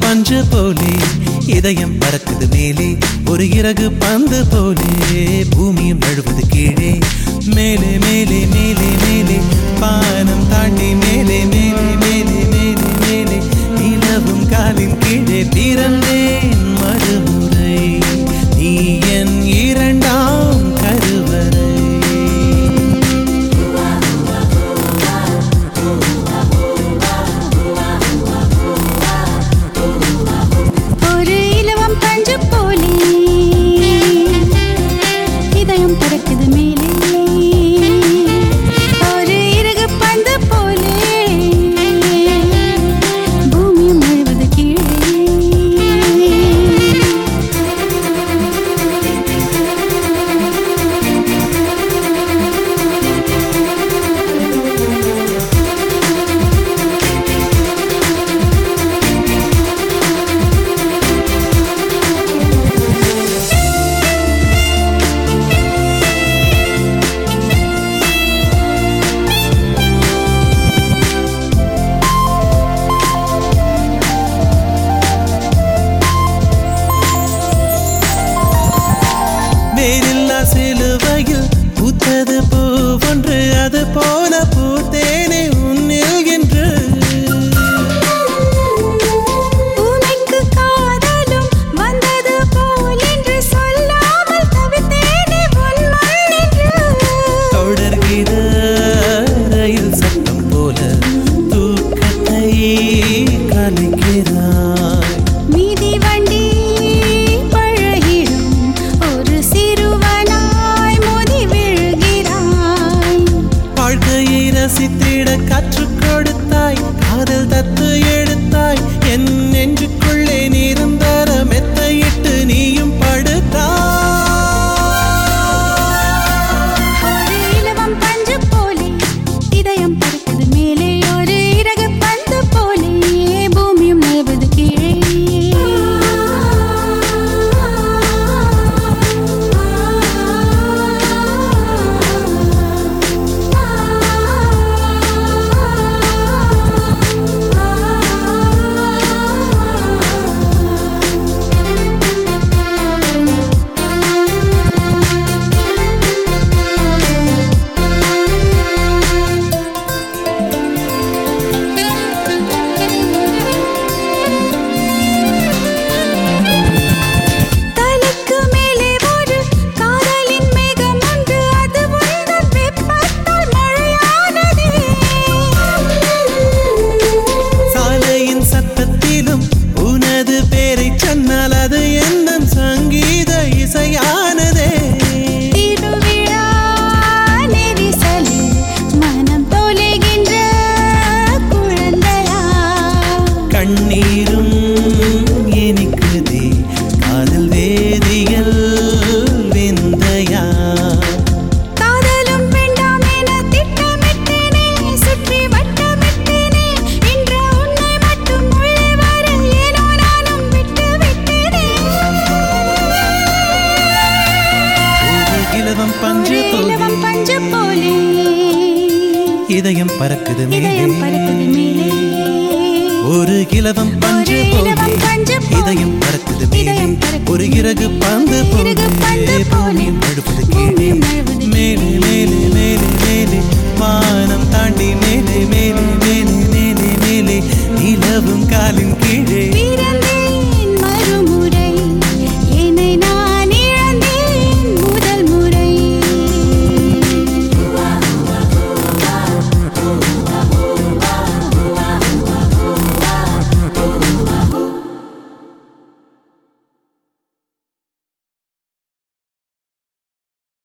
பஞ்சு போலே இதயம் பறக்குது மேலே ஒரு இறகு பந்து போலே பூமியும் நழுவது கீழே மேலே மேலே மேலே மேலே பானம் தாண்டி மேலே மேலே மேலே மேலே மேலே நிலவும் காலின் கீழே பிறந்தேன் மறுமுறை நீ என் இரண்டாம் கருவறை ஒரு இலவம் பஞ்சு போலே இதயம் பறக்குது மேலே ஒரு இறகு பந்து போலே பூமியும் முழுவது கீழே வேறில்லா சிலுவையில் பூத்தது பூவொன்று அது போல பூத்தேனே உன்னில் என்று பூமிக்கு காதலும் வந்தது போல் என்று சொல்லாமல் தவித்தேனே உன் மண்ணின்று தொடர்கிற ரயில் சத்தம் போல தூக்கத்தை கலைக்கிறாய் மீதி வண்டி பழகிடும் ஒரு சிறுவனாய் மோதி விழுகிறாய் வாழ்க்கையை ரசித்திட கற்றுக் கொடுத்தாய் காதல் தத்து எடுத்தாய் என் நெஞ்சுக்குள்ளே நிரந்தர மெத்தையிட்டு நீயும் படுத்தாய் ஒரு இலவம் பஞ்சு போலே இதயம் பறக்குது மேலே ஒரு இறகு பந்து போலே பூமியும் நழுவது கீழே தலைக்கு மேலே ஒரு காதலின் மேகம் உண்டு அது உந்தன் வெப்பத்தால் மழையானதே சாலையின் சத்தத்திலும் உனது பேரை சொன்னால் அது எந்த சங்கீத இசையானதே திருவிழா நெரிசலில் மனம் தொலைகின்ற குழந்தையா கண்ணீரும் இனிக்குதே காதல் வேதியல் விந்தையா காதலும் வேண்டாம் என திட்டமிட்டேனே சுற்றி வட்டமிட்டேனே இன்று உன்னை மட்டும் உள்ளே வர ஏனோ நானும் விட்டு விட்டேனே ஒரு இலவம் பஞ்சு ஒரு இலவம் போலே பஞ்சு போலே இதயம் பறக்குது இதயம் பறக்குது மேலே மேலே ஒரு இலவம் பஞ்சு ஒரு போலே இலவம் பஞ்சு போலே இதயம் பறக்குது மேலே இதயம் பறக்குது ஒரு இறகு பந்து இறகு பந்து போலே போலே பூமியும் நழுவது கீழே பூமியும் நழுவது மேலே மேலே மேலே மேலே வானம் தாண்டி மேலே மேலே மேலே மேலே மேலே நிலவும் காலின் கீழே